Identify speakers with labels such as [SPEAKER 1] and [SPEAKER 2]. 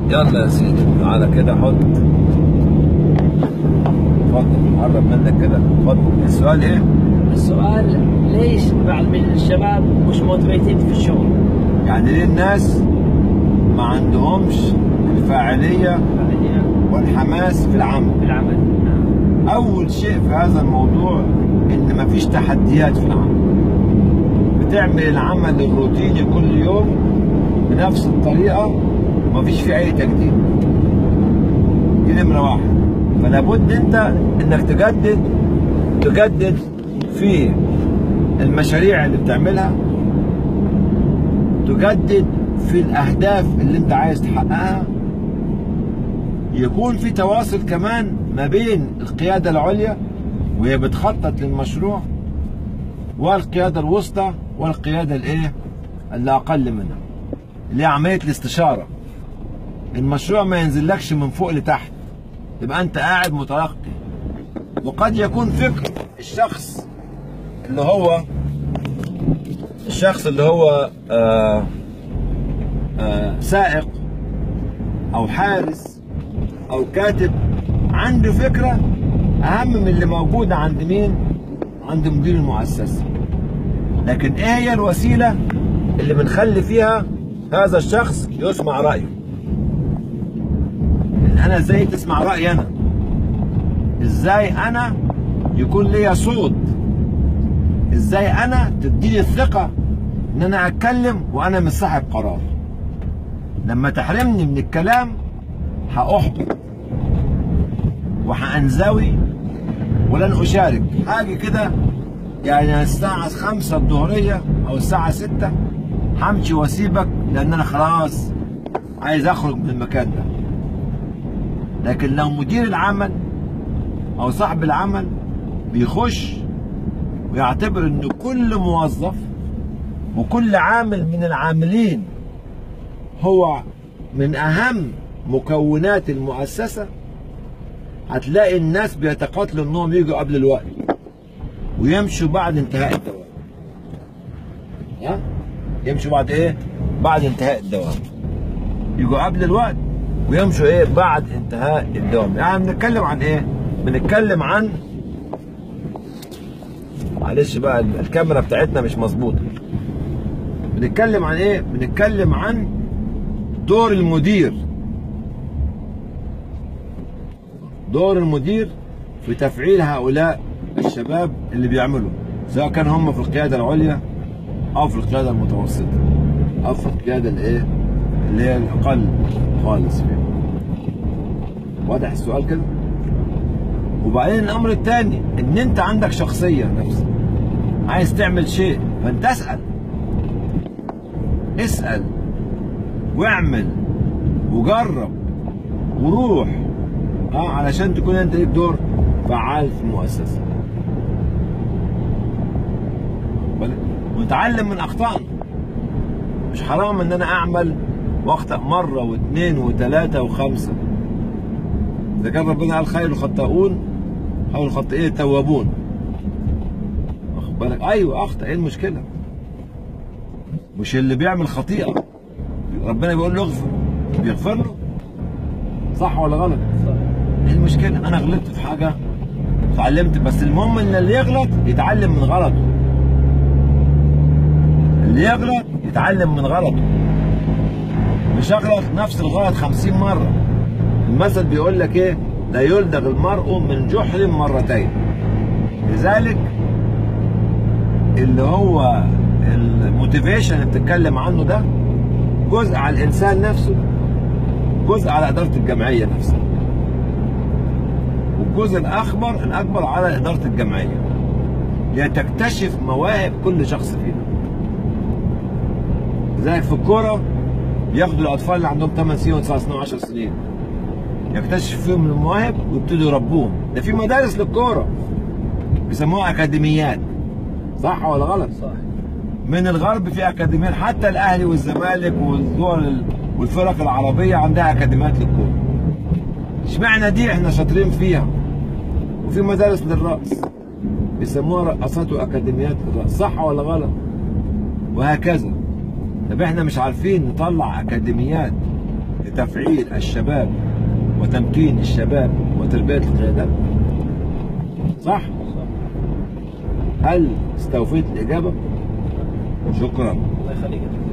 [SPEAKER 1] يلا يا سيدي تعالى كده حط اتفضل قرب منك كده اتفضل السؤال ايه؟
[SPEAKER 2] السؤال ليش بعض من الشباب مش موتيفيتد في الشغل؟
[SPEAKER 1] يعني ليه الناس ما عندهمش الفاعلية والحماس في العمل
[SPEAKER 2] في العمل
[SPEAKER 1] أول شيء في هذا الموضوع إن مفيش تحديات في العمل بتعمل العمل الروتيني كل يوم بنفس الطريقة ومفيش فيه أي تجديد دي نمرة واحد فلا بد أنت إنك تجدد تجدد في المشاريع اللي بتعملها تجدد في الأهداف اللي أنت عايز تحققها يكون في تواصل كمان ما بين القيادة العليا وهي بتخطط للمشروع والقيادة الوسطى والقيادة الايه اللي أقل منها اللي هي عملية الاستشارة المشروع ما ينزلكش من فوق لتحت تبقى أنت قاعد متلقي وقد يكون فكر الشخص اللي هو الشخص اللي هو آه آه سائق أو حارس او كاتب عنده فكره اهم من اللي موجوده عند مين عند مدير المؤسسه لكن ايه هي الوسيله اللي بنخلي فيها هذا الشخص يسمع رايه إن انا ازاي تسمع رايي انا ازاي انا يكون ليا صوت ازاي انا تديني الثقه ان انا اتكلم وانا مش صاحب قرار لما تحرمني من الكلام هأحبط وهأنزوي ولن أشارك حاجة كده يعني الساعة خمسة الظهرية أو الساعة ستة همشي وأسيبك لأن أنا خلاص عايز أخرج من المكان ده لكن لو مدير العمل أو صاحب العمل بيخش ويعتبر إن كل موظف وكل عامل من العاملين هو من أهم مكونات المؤسسة هتلاقي الناس بيتقاتلوا انهم يجوا قبل الوقت ويمشوا بعد انتهاء الدوام ها يمشوا بعد ايه بعد انتهاء الدوام يجوا قبل الوقت ويمشوا ايه بعد انتهاء الدوام يعني بنتكلم عن ايه بنتكلم عن معلش بقى الكاميرا بتاعتنا مش مظبوطه بنتكلم عن ايه بنتكلم عن دور المدير دور المدير في تفعيل هؤلاء الشباب اللي بيعملوا سواء كان هم في القيادة العليا أو في القيادة المتوسطة أو في القيادة الإيه اللي هي الأقل خالص فيها واضح السؤال كده وبعدين الأمر الثاني إن أنت عندك شخصية نفسك عايز تعمل شيء فأنت اسأل اسأل واعمل وجرب وروح اه علشان تكون انت ليك دور فعال في المؤسسه وتعلم من اخطائنا مش حرام ان انا اعمل واخطا مره واثنين وثلاثه وخمسه اذا كان ربنا قال خير الخطاؤون خير الخطائين التوابون واخد بالك ايوه اخطا ايه المشكله مش اللي بيعمل خطيئه ربنا بيقول له اغفر بيغفر له صح ولا غلط؟
[SPEAKER 2] صح
[SPEAKER 1] ايه المشكلة؟ أنا غلطت في حاجة اتعلمت بس المهم إن اللي يغلط يتعلم من غلطه. اللي يغلط يتعلم من غلطه. مش أغلط نفس الغلط 50 مرة. المثل بيقول لك إيه؟ لا يلدغ المرء من جحر مرتين. لذلك اللي هو الموتيفيشن اللي بتتكلم عنه ده جزء على الإنسان نفسه جزء على إدارة الجمعية نفسها. والجزء الأكبر الأكبر على إدارة الجمعية لتكتشف مواهب كل شخص فينا لذلك في الكورة بياخدوا الأطفال اللي عندهم 8 سنين و9 سنين و10 سنين يكتشف فيهم المواهب ويبتدوا يربوهم ده في مدارس للكورة بيسموها أكاديميات صح ولا غلط؟
[SPEAKER 2] صح
[SPEAKER 1] من الغرب في أكاديميات حتى الأهلي والزمالك والدول والفرق العربية عندها أكاديميات للكورة اشمعنى دي احنا شاطرين فيها وفي مدارس للرقص بيسموها رقصات واكاديميات الرقص صح ولا غلط وهكذا طب احنا مش عارفين نطلع اكاديميات لتفعيل الشباب وتمكين الشباب وتربية القيادات صح؟ هل استوفيت الإجابة؟ شكرا
[SPEAKER 2] الله يخليك